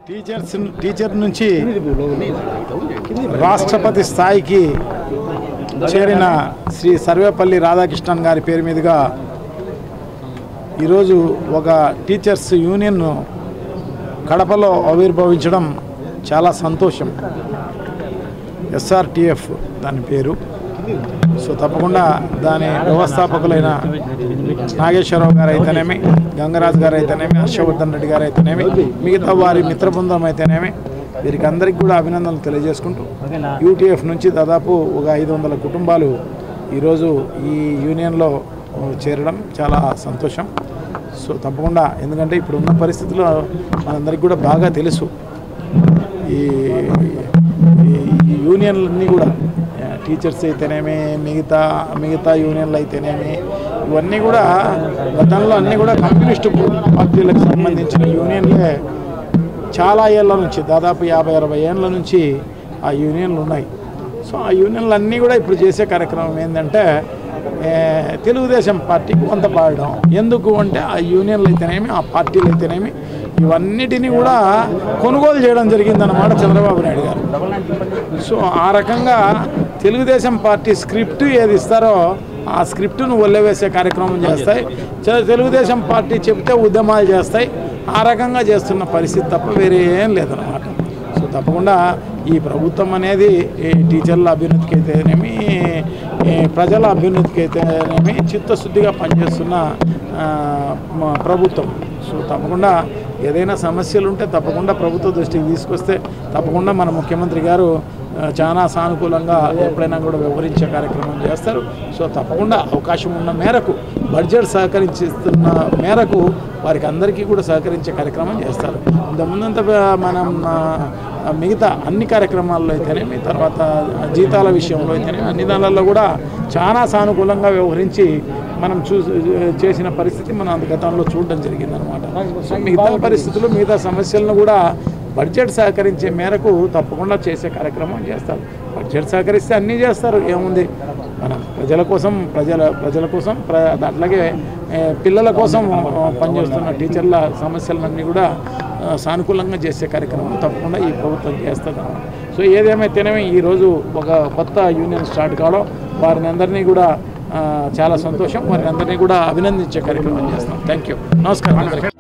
teachers teacher నుంచి రాష్ట్రపతి స్థాయికి చేరిన శ్రీ సర్వేపల్లి రాధాకృష్ణన్ గారి పేరు మీదుగా ఈరోజు ఒక టీచర్స్ యూనియన్ కడపలో ఆవిర్భవించడం చాలా సంతోషం ఎస్ఆర్టిఎఫ్ దాని పేరు సో తప్పకుండా దాని వ్యవస్థాపకులైన నాగేశ్వరరావు గారు అయితేనేమి గంగరాజు గారు అయితేనేమి హర్షవర్ధన్ రెడ్డి గారు అయితేనేమి మిగతా వారి మిత్ర బృందం అయితేనేమి వీరికి అందరికీ కూడా అభినందనలు తెలియజేసుకుంటూ యూటీఎఫ్ నుంచి దాదాపు ఒక ఐదు వందల కుటుంబాలు ఈరోజు ఈ యూనియన్లో చేరడం చాలా సంతోషం సో తప్పకుండా ఎందుకంటే ఇప్పుడు ఉన్న పరిస్థితుల్లో మనందరికీ కూడా బాగా తెలుసు ఈ ఈ యూనియన్లన్నీ కూడా ఆ, టీచర్స్ అయితేనేమి మిగతా మిగతా యూనియన్లు అయితేనేమి ఇవన్నీ కూడా గతంలో అన్నీ కూడా కమ్యూనిస్టు పార్టీలకు సంబంధించిన యూనియన్లే చాలా ఏళ్ళ నుంచి దాదాపు యాభై అరవై ఏళ్ళ నుంచి ఆ యూనియన్లు ఉన్నాయి సో ఆ యూనియన్లు అన్నీ కూడా ఇప్పుడు చేసే కార్యక్రమం ఏంటంటే ఏ, తెలుగుదేశం పార్టీకి కొంత పాడడం ఎందుకు అంటే ఆ యూనియన్లు అయితేనేమి ఆ పార్టీలు అయితేనేమి ఇవన్నిటినీ కూడా కొనుగోలు చేయడం జరిగిందన్నమాట చంద్రబాబు నాయుడు గారు సో ఆ రకంగా తెలుగుదేశం పార్టీ స్క్రిప్ట్ ఏది ఇస్తారో ఆ స్క్రిప్ట్ను వల్లవేసే కార్యక్రమం చేస్తాయి చ- తెలుగుదేశం పార్టీ చెప్తే ఉద్యమాలు చేస్తాయి ఆ రకంగా చేస్తున్న పరిస్థితి తప్ప వేరే ఏం లేదన్నమాట సో తప్పకుండా ఈ ప్రభుత్వం అనేది ఈ టీచర్ల అభ్యున్నతికి అయితేనేమి ఈ ప్రజల అభ్యున్నతికి అయితేనేమి చిత్తశుద్ధిగా పనిచేస్తున్న ఆ, మా ప్రభుత్వం సో తప్పకుండా ఏదైనా సమస్యలు ఉంటే తప్పకుండా ప్రభుత్వ దృష్టికి తీసుకొస్తే తప్పకుండా మన ముఖ్యమంత్రి గారు ఆ, చాలా సానుకూలంగా ఎప్పుడైనా కూడా వ్యవహరించే కార్యక్రమం చేస్తారు సో తప్పకుండా అవకాశం ఉన్న మేరకు బడ్జెట్ సహకరించిస్తున్న మేరకు వారికి అందరికీ కూడా సహకరించే కార్యక్రమం చేస్తారు ఇంతకుముందంతా ప- మనం ఆ, మిగతా అన్ని కార్యక్రమాల్లో అయితేనేమి తర్వాత జీతాల విషయంలో అయితేనేమి అన్ని దానిలలో కూడా చాలా సానుకూలంగా వ్యవహరించి మనం చూ చేసిన పరిస్థితి మనం అంత గతంలో చూడడం జరిగిందనమాట సో మిగతా పరిస్థితులు మిగతా సమస్యలను కూడా బడ్జెట్ సహకరించే మేరకు తప్పకుండా చేసే కార్యక్రమం చేస్తారు బడ్జెట్ సహకరిస్తే అన్నీ చేస్తారు ఏముంది మనం ప్రజల కోసం ప్రజల ప్రజల కోసం ప్ర అట్లాగే ఏ, పిల్లల కోసం ఆ, పనిచేస్తున్న టీచర్ల సమస్యలన్నీ కూడా ఆ, సానుకూలంగా చేసే కార్యక్రమం తప్పకుండా ఈ ప్రభుత్వం చేస్తుంది సో ఏదేమైతేనేమి ఈరోజు ఒక కొత్త యూనియన్ స్టార్ట్ కావడం వారిని అందరినీ కూడా ఆ, చాలా సంతోషం వారిని అందరినీ కూడా అభినందించే కార్యక్రమం చేస్తాం థ్యాంక్ యూ నమస్కారం అందరికీ